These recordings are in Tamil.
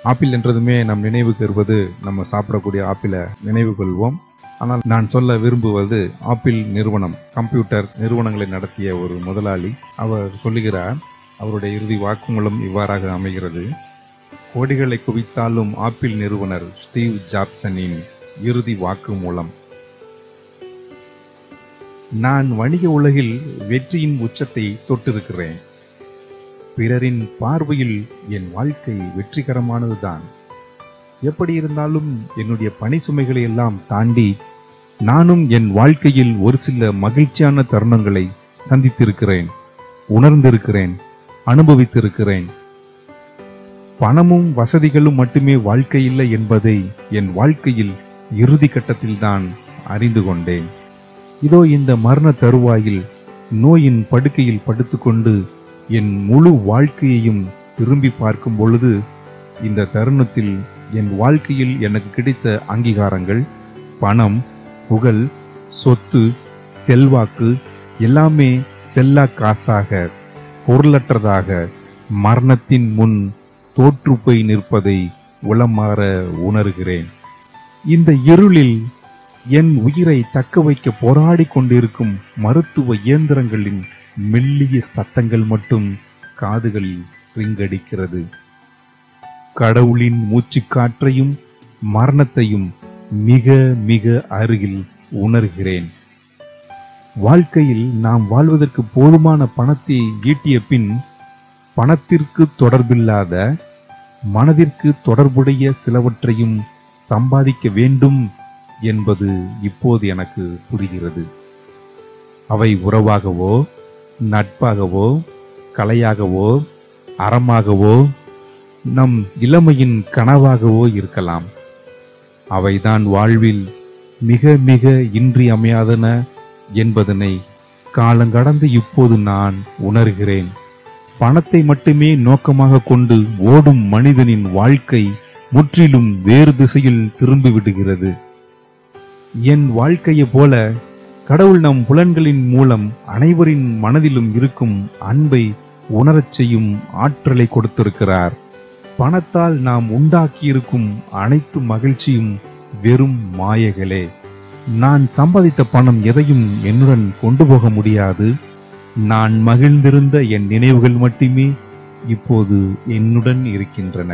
ஆப்பிள் என்றதுமே நம் நினைவுக்கு வருவது நம்ம சாப்பிடக்கூடிய ஆப்பிளை நினைவு கொள்வோம் ஆனால் நான் சொல்ல விரும்புவது ஆப்பிள் நிறுவனம் கம்ப்யூட்டர் நிறுவனங்களை நடத்திய ஒரு முதலாளி அவர் சொல்லுகிறார் அவருடைய இறுதி வாக்குமூலம் இவ்வாறாக அமைகிறது கோடிகளை குவித்தாலும் ஆப்பிள் நிறுவனர் ஸ்டீவ் ஜாப்சனின் இறுதி வாக்குமூலம் நான் வணிக உலகில் வெற்றியின் உச்சத்தை தொட்டிருக்கிறேன் பிறரின் பார்வையில் என் வாழ்க்கை வெற்றிகரமானதுதான் எப்படி இருந்தாலும் என்னுடைய பணி சுமைகளை எல்லாம் தாண்டி நானும் என் வாழ்க்கையில் ஒரு சில மகிழ்ச்சியான தருணங்களை சந்தித்திருக்கிறேன் உணர்ந்திருக்கிறேன் அனுபவித்திருக்கிறேன் பணமும் வசதிகளும் மட்டுமே வாழ்க்கை இல்லை என்பதை என் வாழ்க்கையில் இறுதி கட்டத்தில்தான் அறிந்து கொண்டேன் இதோ இந்த மரண தருவாயில் நோயின் படுக்கையில் படுத்துக்கொண்டு என் முழு வாழ்க்கையையும் திரும்பி பார்க்கும் பொழுது இந்த தருணத்தில் என் வாழ்க்கையில் எனக்கு கிடைத்த அங்கீகாரங்கள் பணம் புகழ் சொத்து செல்வாக்கு எல்லாமே செல்லா காசாக பொருளற்றதாக மரணத்தின் முன் தோற்று போய் நிற்பதை உளமாற உணர்கிறேன் இந்த இருளில் என் உயிரை தக்க வைக்க போராடிக் கொண்டிருக்கும் மருத்துவ இயந்திரங்களின் மெல்லிய சத்தங்கள் மட்டும் காதுகளில் ரிங்கடிக்கிறது கடவுளின் மூச்சுக்காற்றையும் மரணத்தையும் மிக மிக அருகில் உணர்கிறேன் வாழ்க்கையில் நாம் வாழ்வதற்கு போதுமான பணத்தை ஈட்டிய பின் பணத்திற்கு தொடர்பில்லாத மனதிற்கு தொடர்புடைய சிலவற்றையும் சம்பாதிக்க வேண்டும் என்பது இப்போது எனக்கு புரிகிறது அவை உறவாகவோ நட்பாகவோ கலையாகவோ அறமாகவோ நம் இளமையின் கனவாகவோ இருக்கலாம் அவைதான் வாழ்வில் மிக மிக இன்றியமையாதன என்பதனை காலங்கடந்து இப்போது நான் உணர்கிறேன் பணத்தை மட்டுமே நோக்கமாக கொண்டு ஓடும் மனிதனின் வாழ்க்கை முற்றிலும் வேறு திசையில் திரும்பி விடுகிறது என் வாழ்க்கையை போல கடவுள் நம் புலன்களின் மூலம் அனைவரின் மனதிலும் இருக்கும் அன்பை உணரச் செய்யும் ஆற்றலை கொடுத்திருக்கிறார் பணத்தால் நாம் உண்டாக்கியிருக்கும் அனைத்து மகிழ்ச்சியும் வெறும் மாயைகளே நான் சம்பாதித்த பணம் எதையும் என்னுடன் கொண்டு போக முடியாது நான் மகிழ்ந்திருந்த என் நினைவுகள் மட்டுமே இப்போது என்னுடன் இருக்கின்றன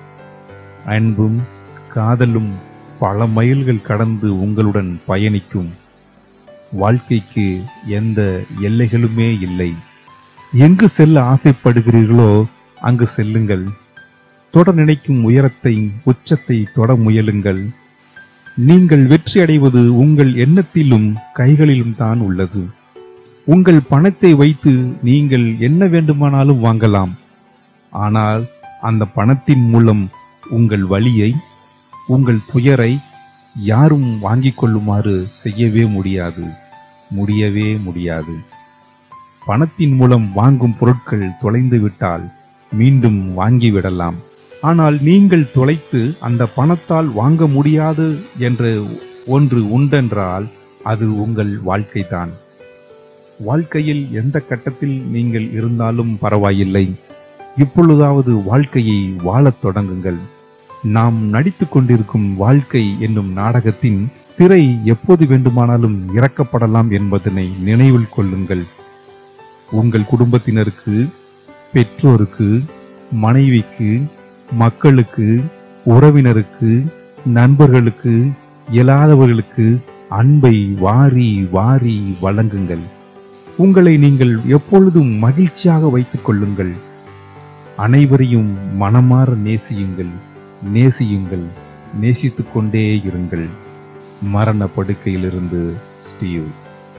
அன்பும் காதலும் பல மைல்கள் கடந்து உங்களுடன் பயணிக்கும் வாழ்க்கைக்கு எந்த எல்லைகளுமே இல்லை எங்கு செல்ல ஆசைப்படுகிறீர்களோ அங்கு செல்லுங்கள் தொட நினைக்கும் உயரத்தை உச்சத்தை தொட முயலுங்கள் நீங்கள் வெற்றி அடைவது உங்கள் எண்ணத்திலும் கைகளிலும் தான் உள்ளது உங்கள் பணத்தை வைத்து நீங்கள் என்ன வேண்டுமானாலும் வாங்கலாம் ஆனால் அந்த பணத்தின் மூலம் உங்கள் வலியை உங்கள் துயரை யாரும் வாங்கிக் கொள்ளுமாறு செய்யவே முடியாது முடியவே முடியாது பணத்தின் மூலம் வாங்கும் பொருட்கள் தொலைந்து விட்டால் மீண்டும் வாங்கிவிடலாம் ஆனால் நீங்கள் தொலைத்து அந்த பணத்தால் வாங்க முடியாது என்று ஒன்று உண்டென்றால் அது உங்கள் வாழ்க்கைதான் வாழ்க்கையில் எந்த கட்டத்தில் நீங்கள் இருந்தாலும் பரவாயில்லை இப்பொழுதாவது வாழ்க்கையை வாழத் தொடங்குங்கள் நாம் நடித்துக் கொண்டிருக்கும் வாழ்க்கை என்னும் நாடகத்தின் திரை எப்போது வேண்டுமானாலும் இறக்கப்படலாம் என்பதனை நினைவில் கொள்ளுங்கள் உங்கள் குடும்பத்தினருக்கு பெற்றோருக்கு மனைவிக்கு மக்களுக்கு உறவினருக்கு நண்பர்களுக்கு இயலாதவர்களுக்கு அன்பை வாரி வாரி வழங்குங்கள் உங்களை நீங்கள் எப்பொழுதும் மகிழ்ச்சியாக வைத்துக் கொள்ளுங்கள் அனைவரையும் மனமாற நேசியுங்கள் நேசியுங்கள் நேசித்துக் கொண்டே இருங்கள் மரண படுக்கையிலிருந்து ஸ்டீவ்